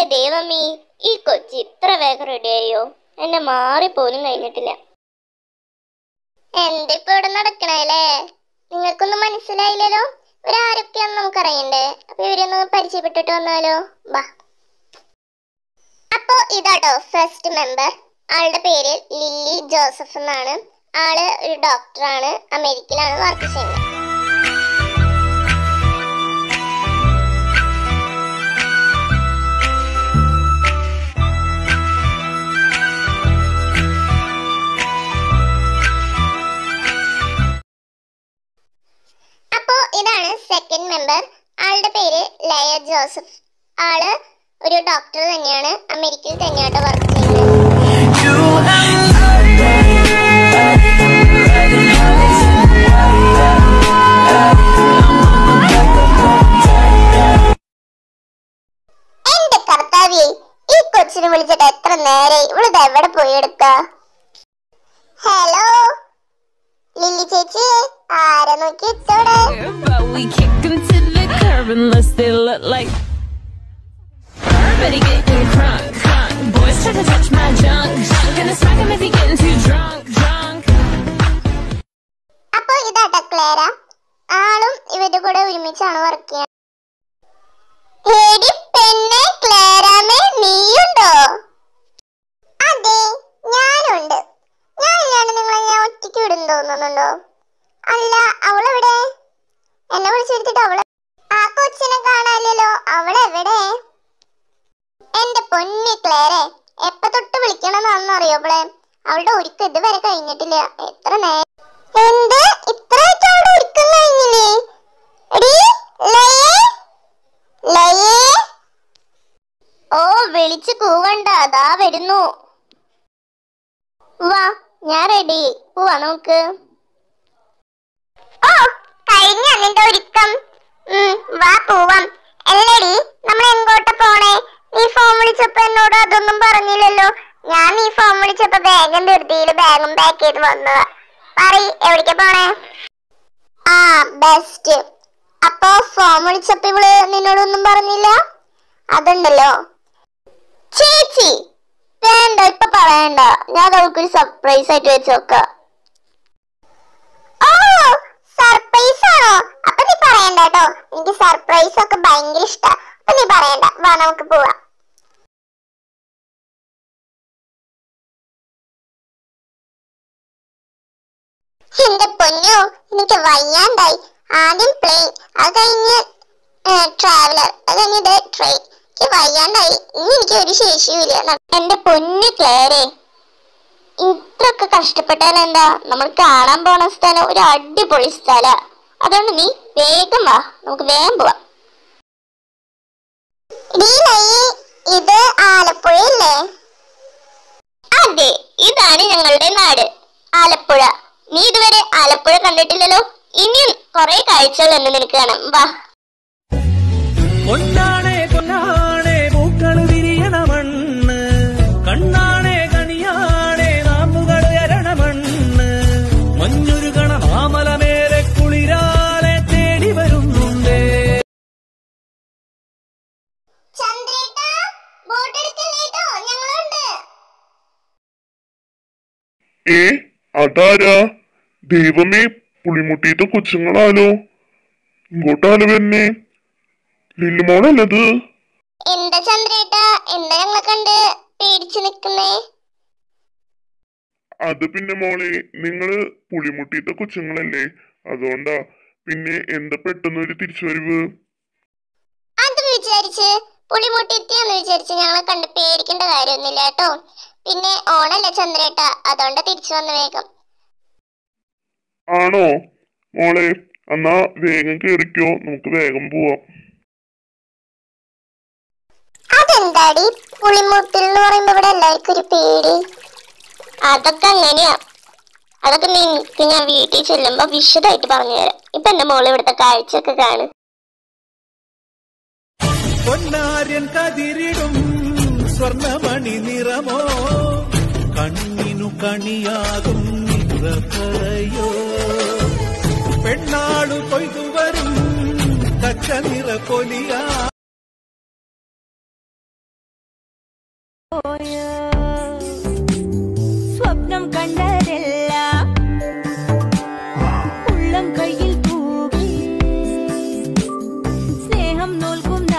ദൈവമേ ഈ കൊച്ചി ഇത്ര വേഗം റെഡിയായോ എന്നെ മാറിപ്പോലും കഴിഞ്ഞിട്ടില്ല എന്തിപ്പോ ഇവിടെ നടക്കണല്ലേ നിങ്ങൾക്കൊന്നും മനസ്സിലായില്ലല്ലോ ഇവരാരൊക്കെയാന്ന് നമുക്കറിയണ്ടേ അപ്പൊ ഇവരൊന്ന് പരിചയപ്പെട്ടിട്ട് വന്നാലോ ബാ അപ്പോ ഇതാട്ടോ ഫസ്റ്റ് മെമ്പർ ആളുടെ പേര് ലില്ലി ജോസഫ് എന്നാണ് ആള് ഒരു ഡോക്ടറാണ് അമേരിക്കയിലാണ് വർക്ക് ചെയ്യുന്നത് അപ്പോ ഇതാണ് സെക്കൻഡ് മെമ്പർ ആളുടെ പേര് ലയ ജോസഫ് ആള് ഒരു ഡോക്ടർ തന്നെയാണ് അമേരിക്കയിൽ തന്നെയാട്ടോ വർക്ക് ചെയ്യുന്നത് എന്റെ കർത്താവേ ഈ കൊച്ചിനെ വിളിച്ചിട്ട് എത്ര നേരെ ഇവളിത് എവിടെ പോയി എടുക്ക ഹലോ ലില്ലി ചേച്ചി ആരെ നോക്കി എത്തോടെ But we kick them to the curb unless they look like. Everybody getting crunk, crunk. Boys try to touch my junk, junk. Gonna smack him if he getting too drunk, drunk. അപ്പൊ ഇതാട്ടോ ക്ലേര ആളും ഇവരുടെ കൂടെ ഒരുമിച്ചാണ് work ചെയ്യാൻ എടി പെണ്ണെ ക്ലേരാമേ നീയുണ്ടോ അതെ ഞാനുണ്ട് ഞാനില്ലാണ്ട് നിങ്ങളെ ഞാൻ ഒറ്റയ്ക്ക് വിടും തോന്നുന്നുണ്ടോ അല്ല അവളെവിടെ എന്നെ വിളിച്ചെടുത്തിട്ട് അവളെ ആ കൊച്ചിനെ കാണാനില്ലല്ലോ അവളെവിടെ എന്റെ പൊന്നി ക്ലേരെ എപ്പ തൊട്ട് വിളിക്കണമെന്നാണെന്ന് അറിയോളെ അവളുടെ ഒരുക്കം ഇതുവരെ കഴിഞ്ഞിട്ടില്ല എത്ര നേരം എന്ത് ഇത്രയായിട്ട് അവിടെ ഒരുക്കം കഴിഞ്ഞില്ലേ എടീ, ലയേ? ലയേ? ഓ വിളിച്ചു കൂവണ്ട അതാ വരുന്നു വാ ഞാൻ റെഡി പോവാ നമുക്ക് ഓ കഴിഞ്ഞ നിന്റെ ഒരുക്കം ഉം, വാ പോവാം അല്ലേടി നമ്മൾ എങ്ങോട്ട് പോണേ നീ ഫോൺ വിളിച്ചപ്പോ എന്നോട് അതൊന്നും പറഞ്ഞില്ലല്ലോ ഞാൻ നീ ഫോൺ വിളിച്ചപ്പോ ബാഗും ധൃതിയിൽ ബാഗും പാക്ക് ചെയ്ത് വന്നതാ പറയ് എവിടേക്കാ പോണേ ആ ബെസ്റ്റ് അപ്പൊ ഫോൺ വിളിച്ചപ്പോ ഇവള് നിന്നോടൊന്നും പറഞ്ഞില്ല അതുണ്ടല്ലോ ചേച്ചി വേണ്ട ഇപ്പൊ പറയണ്ട ഞാൻ അത് അവൾക്കൊരു സർപ്രൈസ് ആയിട്ട് വെച്ച് നോക്കാം ഓ സർപ്രൈസ് ആണോ അപ്പൊ നീ പറയണ്ട കേട്ടോ എനിക്ക് സർപ്രൈസ് ഒക്കെ ഭയങ്കര ഇഷ്ടാ അപ്പൊ നീ പറയണ്ട വാ നമുക്ക് പോവാം എന്റെ പൊന്നു എനിക്ക് വയ്യാണ്ടായി ആദ്യം പ്ലെയിൻ അത് കഴിഞ്ഞ് ട്രാവലർ അത് കഴിഞ്ഞത് ട്രെയിൻ എനിക്ക് വയ്യാണ്ടായി ഇനി എനിക്ക് ഒരു ശേഷിയുമില്ല ന- എന്റെ പൊന്നു ക്ലേരെ ഇത്രയൊക്കെ കഷ്ടപ്പെട്ടാൽ എന്താ നമ്മൾ കാണാൻ പോണ സ്ഥലം ഒരു അടിപൊളി സ്ഥല അതുകൊണ്ട് നീ വേഗം വാ നമുക്ക് വേഗം പോവാം ഡീ ലയി, ഇത് ആലപ്പുഴയല്ലേ അതെ ഇതാണ് ഞങ്ങളുടെ നാട് ആലപ്പുഴ നീ ഇതുവരെ ആലപ്പുഴ കണ്ടിട്ടില്ലല്ലോ ഇനിയും കുറെ കാഴ്ചകൾ എന്ന് നിനക്ക് കാണാം വാ പൊന്നാണേ പൊന്നാണേ പൂക്കള് വിരിയണ മണ്ണ് കണ്ണാണേ കണിയാണേ നാമ്പുകൾ എരണ മണ്ണ് മഞ്ഞുരുകണ മാമലമേലെ കുളിരാലെ തേടി വരുന്നുണ്ടേ ചന്ദ്രേട്ടാ ബോട്ട് എടുക്കല്ലേട്ടോ ഞങ്ങളുണ്ട് ഏ അതാരാ ദൈവമേ പുളിമുട്ടിയിട്ട് കൊച്ചുങ്ങളാലോ ഇങ്ങോട്ടാലോ വരുന്നേ ലില്ലുമോളല്ലത് എന്താ ചന്ദ്രേട്ടാ എന്താ ഞങ്ങളെ കണ്ട് പേടിച്ചു നിക്കുന്നേ അത് പിന്നെ മോളെ നിങ്ങള് പുളിമുട്ടിയിട്ട് കൊച്ചുങ്ങളല്ലേ അതുകൊണ്ടാ പിന്നെ എന്താ പെട്ടെന്ന് ഒരു തിരിച്ചുവരവ് അത് വിചാരിച്ച് പുളിമുട്ടെത്തിയാന്ന് വിചാരിച്ച് ഞങ്ങളെ കണ്ട് പേടിക്കേണ്ട കാര്യമൊന്നുമില്ല കേട്ടോ പിന്നെ ഓണല്ലേ ചന്ദ്രേട്ട അതുകൊണ്ട് തിരിച്ചു വന്ന വേഗം ആണോ മോളെ എന്നാ വേഗം കേറിക്കോ നമുക്ക് വേഗം പോവാം അതെന്താടി പുളിമുട്ടിൽ എന്ന് പറയുമ്പോ ഇവിടെ എല്ലാവർക്കും ഒരു പേടി അതൊക്കെ അങ്ങനെയാ അതൊക്കെ നിനക്ക് ഞാൻ വീട്ടിൽ ചെല്ലുമ്പോ വിശദമായിട്ട് പറഞ്ഞുതരാം ഇപ്പൊ എന്റെ മോള് ഇവിടുത്തെ കാഴ്ചയൊക്കെ കാണ് പൊന്നാര്യൻ കതിരിടും സ്വർണമണി നിറമോ കണ്ണിനു കണിയാകും നിറയോ പെണ്ണാളു കൊയ്തു വരും തക്ക നിറ പൊലിയാ സ്നേഹം നോൽക്കും